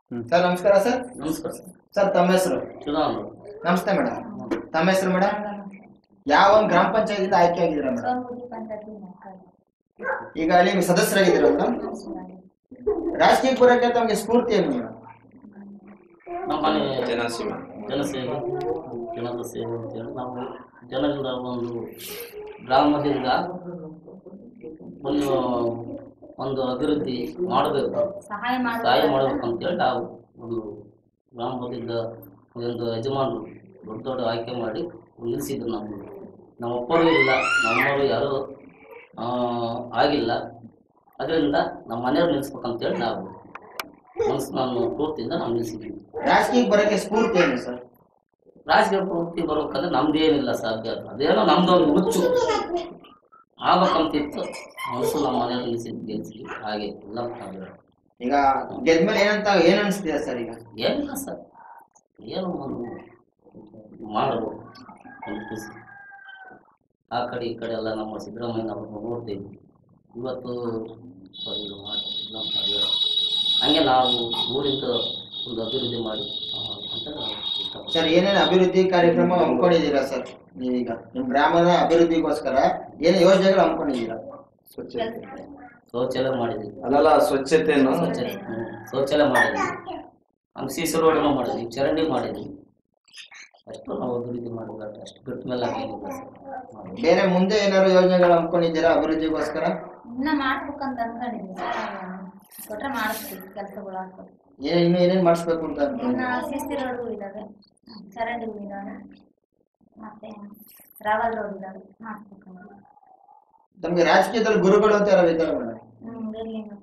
Sir ನಮಸ್ಕಾರ sir ನಮಸ್ಕಾರ sir sir ತಮ್ಮ ಹೆಸರು ಚುನಾವಣೆ ನಮಸ್ತೆ ಮೇಡಮ್ ತಮ್ಮ ಹೆಸರು ಮೇಡಮ್ ಯಾವ ಒಂದು ಗ್ರಾಮ ಪಂಚಾಯತಿಂದ ಆಯ್ಕೆ ಆಗಿದ್ದೀರಾ ಮೇಡಮ್ ಈಗ ಅಲ್ಲಿ ನೀವು ಸದಸ್ಯರಾಗಿದ್ದೀರಲ್ಲ ರಾಜಕೀಯಕ್ಕೆ ಬರೋಕ್ಕೆ ತಮಗೆ ಸ್ಫೂರ್ತಿ ಏನು ಮೇಡಮ್ ನಮ್ಮ ಮನೆ ಜನಸೇವೆ. ಜನಸೇವೆ ಜನರ ಸೇವೆ ಅಂತೇಳಿ ನಾವು ಜನರಿಂದ ಒಂದು ಗ್ರಾಮದಿಂದ ಒಂದು ಒಂದು ಅಭಿವೃದ್ಧಿ ಮಾಡಬೇಕು ಸಹಾಯ ಸಹಾಯ ಮಾಡಬೇಕು ಅಂತೇಳಿ ನಾವು ಒಂದು ಗ್ರಾಮದಿಂದ ಒಂದು ಯಜಮಾನರು ದೊಡ್ಡ ದೊಡ್ಡ ಆಯ್ಕೆ ಮಾಡಿ ನಿಲ್ಲಿಸಿದ್ರು ನಮ್ಮ ನಮ್ಮಪ್ಪರು ಇಲ್ಲ ನಮ್ಮವರು ಯಾರು ಆ, ಆಗಿಲ್ಲ ಅದರಿಂದ ನಮ್ಮ ಮನೆಯವ್ರು ನಿಲ್ಲಿಸ್ಬೇಕಂತೇಳಿ ನಾವು ಮನಸ್ಸು ನಾನು ಪೂರ್ತಿಯಿಂದ ನಾವು ನಿಲ್ಲಿಸಿದ್ವಿ ರಾಜಕೀಯಕ್ಕೆ ಬರೋಕ್ಕೆ ಸ್ಫೂರ್ತಿ ಏನು ಸರ್ ರಾಜಕೀಯ ಪೂರ್ತಿ ಬರ್ಬೇಕಂದ್ರೆ ನಮ್ದೇನಿಲ್ಲ ಸಾಧ್ಯ ಅದೇನೋ ನಮ್ದು ಒಂದು ಹುಚ್ಚು ಆಗ್ಬೇಕಂತಿತ್ತು ಮನಸ್ಸು ನಮ್ಮ ಮನೆಯವ್ರು ನಿಲ್ಲಿಸಿದ್ದು ಗೆಲ್ಸಿ ಹಾಗೆ ಎಲ್ಲ ಆಗಿರೋದು. ಈಗ ಗೆದ್ಮೇಲೆ ಏನಂತ ಏನ್ ಅನಿಸ್ತಿದೆ ಸರ್ ಈಗ ಏನಿಲ್ಲ ಸರ್ ಏನು ಒಂದು ಮಾಡಬೇಕು ಒಂದು ಖುಷಿ ಆ ಕಡೆ ಈ ಕಡೆ ಎಲ್ಲ ನಮ್ಮ ಸಿದ್ದರಾಮಯ್ಯ ಅವ್ರನ್ನ ನೋಡ್ತೀವಿ ಇವತ್ತು ಅವ್ರು ಇದು ಮಾಡಿ ಇಲ್ಲ ಅಂತ ಹೇಳಿ. ಹಂಗೆ ನಾವು ಊರಿಂದ ಒಂದು ಅಭಿವೃದ್ಧಿ ಮಾಡಿ ಆ, ಅಂತ ನಾವು ಇಷ್ಟಪಡ್ತೀವಿ. ಸರ್ ಏನೇನು ಅಭಿವೃದ್ಧಿ ಕಾರ್ಯಕ್ರಮ ಹಮ್ಮಿಕೊಂಡಿದ್ದೀರಾ ಸರ್ ನೀವೀಗ ನಿಮ್ ಗ್ರಾಮದ ಅಭಿವೃದ್ಧಿಗೋಸ್ಕರ ಏನೇ ಯೋಜನೆಗಳು ಹಮ್ಮಿಕೊಂಡಿದ್ದೀರಾ ಸ್ವಚ್ಛತೆ ಶೌಚಾಲಯ ಮಾಡಿದ್ವಿ ಅಲ್ಲಲ್ಲ ಸ್ವಚ್ಛತೆಯನ್ನು ಶೌಚಾಲಯ ಹ್ಮ್. ಶೌಚಾಲಯ ಮಾಡಿದ್ವಿ ಹಂಗೆ ಸಿ ಸಿ ರೋಡನ್ನು ಮಾಡಿದ್ವಿ ಚರಂಡಿ ಮಾಡಿದ್ವಿ ಅಷ್ಟು ನಾವು ಅಭಿವೃದ್ಧಿ ಮಾಡಿದ್ರೆ ಅಷ್ಟು ಗಟ್ಟ ಮೇಲೆ ಆಗಲಿಲ್ಲ ಸರ್ ಮಾಡಿದ್ವಿ. ಬೇರೆ ಮುಂದೆ ಏನಾದ್ರು ಯೋಜನೆಗಳು ಹಮ್ಮಿಕೊಂಡಿದ್ದೀರಾ ಅಭಿವೃದ್ಧಿಗೋಸ್ಕರ ಇನ್ನ ಮಾಡ್ಬೇಕಂತ ಅನ್ಕೊಂಡಿದ್ವಿ ಸರ್ ಕೊಟ್ರೆ ಮಾಡಿಸ್ತೀವಿ ಕೆಲಸಗಳು ಆಗ್ತದೆ ಏನ್ ಇನ್ನು ಏನೇನ್ ಮಾಡಿಸ್ಬೇಕು ಅಂತ ಇನ್ನ ಅನ್ಕೊಂಡಿದ್ದೀರಾ? ಸಿಸ್ತಿ ರೋಡ್ಗಳು ಇದಾವೆ ಚರಂಡಿಗಳು ಇದಾವೆ ಮತ್ತೆ ರಾವಲ್ ರೋಡ್ ಇದಾವೆ ಮಾಡಿಸ್ಬೇಕಂತ ತಮ್ಗೆ ರಾಜಕೀಯದಲ್ಲಿ ಗುರುಗಳು ಅಂತ ಯಾರು ಇದ್ದಾರೆ ಮೇಡಮ್ ಹ್ಮ್ ಬೀರ್ಲಿಂಗಪ್ಪ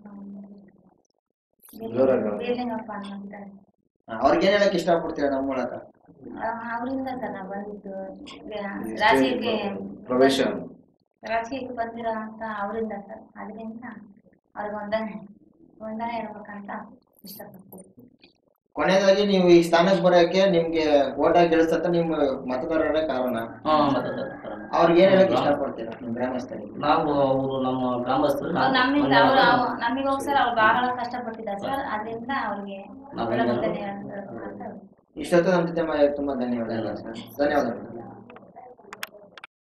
ಜೋರಾಗಿ ಹೇಳು. ಬೀರ್ಲಿಂಗಪ್ಪ ಅನ್ನೋದಿದ್ದಾರೆ ಅವ್ರಿಗೇನ್ ಹೇಳಕ್ ಇಷ್ಟಪಡ್ತೀರಾ ನಮ್ಮ ಮೂಲಕ ಅವರಿಂದ ಸರ್ ನಾವು ಬಂದಿದ್ದು ರಾ- ರಾಜಕೀಯಕ್ಕೆ ಪ್ರವೇಶ ರಾಜಕೀಯಕ್ಕೆ ಬಂದಿರೋ ಅಂತ ಅವರಿಂದ ಸರ್ ಅದರಿಂದ ಅವ್ರಿಗೆ ಒಂದನೆ ಒಂದನೆ ಇರ್ಬೇಕಂತ ಇಷ್ಟಪಡ್ತೀವಿ ಕೊನೆಯದಾಗಿ ನೀವು ಈ ಸ್ಥಾನಕ್ಕೆ ಬರೋಕೆ ನಿಮ್ಗೆ ಓಟ್ ಹಾಕಿ ಗೆಲ್ಸಂತ ನಿಮ್ಮ ಮತದಾರರೇ ಕಾರಣ ಹಾ, ಮತ್ತೆ ಅದೇ ಕಾರಣ. ಅವ್ರಿಗೆ ಏನ್ ಹೇಳಕ್ ಇಷ್ಟಪಡ್ತೀರಾ ನಿಮ್ ಗ್ರಾಮಸ್ಥರಿಗೆ ನಾವು ಅವರು ನಮ್ಮ ಗ್ರಾಮಸ್ಥರು ಅವ್ರು ನಾವು ನಮ್ಮಿಂದ ಮನೆಯವರು ಅವ್ರು ನಮಗೋಸ್ಕರ ಅವ್ರು ಬಹಳ ಕಷ್ಟಪಟ್ಟಿದ್ದಾರೆ ಸರ್ ಅದರಿಂದ ಅವ್ರಿಗೆ ನಾವು ಒಳ್ಳೆ ಏನಾದ್ರು- ಮುದ್ದನೆ ಹೇಳ್ಬೇಕು ಅಂತ ಇಷ್ಟೊತ್ತು ನಮ್ಮ ಜೊತೆ ಮಾ- ತುಂಬಾ ಧನ್ಯವಾದಗಳು ಸರ್ ಧನ್ಯವಾದಗಳು